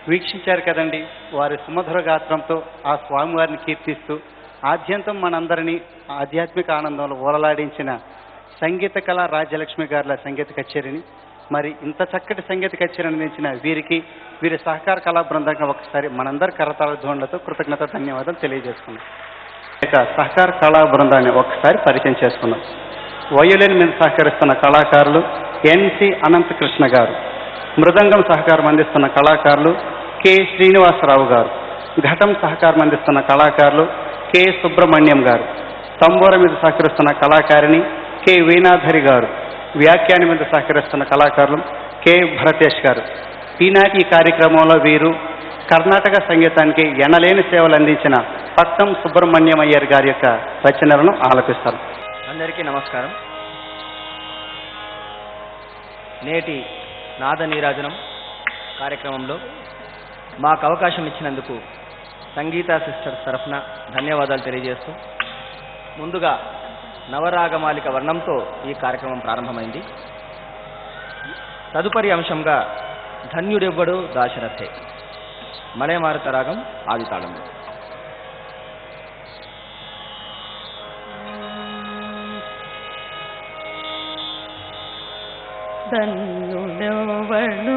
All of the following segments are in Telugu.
వీక్షించారు కదండి వారి సుమధుర గాత్రంతో ఆ స్వామివారిని కీర్తిస్తూ ఆద్యంతం మనందరినీ ఆధ్యాత్మిక ఆనందంలో ఓలలాడించిన సంగీత కళ రాజ్యలక్ష్మి గారుల సంగీత కచేరీని మరి ఇంత చక్కటి సంగీత కచేరీ అందించిన వీరికి వీరి సహకార కళా బృందంగా ఒకసారి మనందరి కరతాళ ధ్వనులతో కృతజ్ఞత ధన్యవాదాలు తెలియజేసుకున్నాం ఇక సహకార కళా బృందాన్ని ఒకసారి పరిచయం చేసుకున్నాం వయోలిన్ మీద సహకరిస్తున్న కళాకారులు ఎన్సి అనంతకృష్ణ గారు మృదంగం సహకారం అందిస్తున్న కళాకారులు కె శ్రీనివాసరావు గారు ఘటం సహకారం అందిస్తున్న కళాకారులు కె సుబ్రహ్మణ్యం గారు తంబూర మీద సహకరిస్తున్న కళాకారిణి కె వీణాధరి గారు వ్యాఖ్యానం మీద సహకరిస్తున్న కళాకారులు కె భరతేష్ గారు ఈనాటి ఈ కార్యక్రమంలో వీరు కర్ణాటక సంగీతానికి ఎనలేని సేవలు అందించిన పట్టం సుబ్రహ్మణ్యం అయ్యర్ గారి యొక్క రచనలను ఆలపిస్తారు అందరికీ నమస్కారం నేటి నాద నీరాజనం కార్యక్రమంలో మాకు అవకాశం ఇచ్చినందుకు సంగీత సిస్టర్స్ తరఫున ధన్యవాదాలు తెలియజేస్తూ ముందుగా నవరాగమాలిక వర్ణంతో ఈ కార్యక్రమం ప్రారంభమైంది తదుపరి అంశంగా ధన్యుడెవ్వడు దాశరథే మలయమారుత రాగం ఆది తాళంలో ధన్యుడెవడు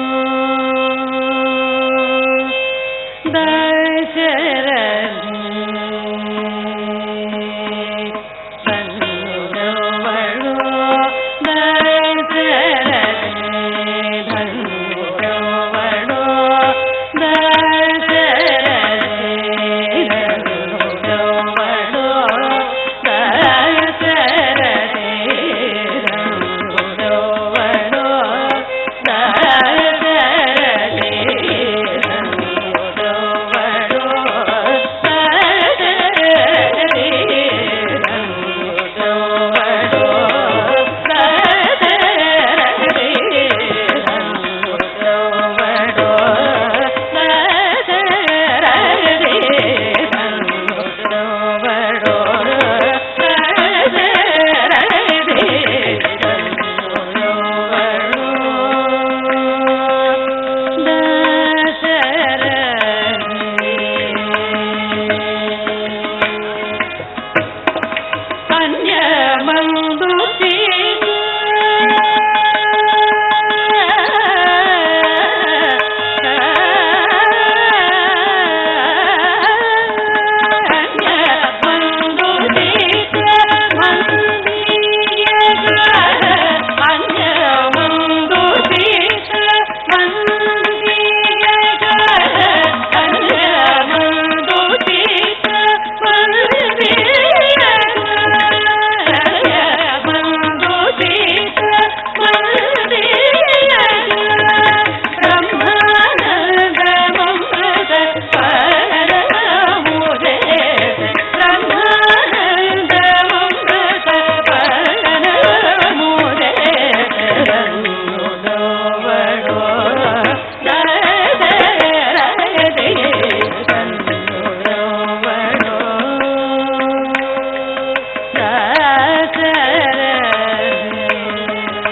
దశరథి ధన్యుడెవడు దశరథి ధన్యుడెవడు దశరథి ధన్యుడెవడు దశరథి ధన్యుడెవడు దశరథి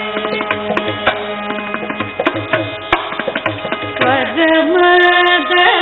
పరమద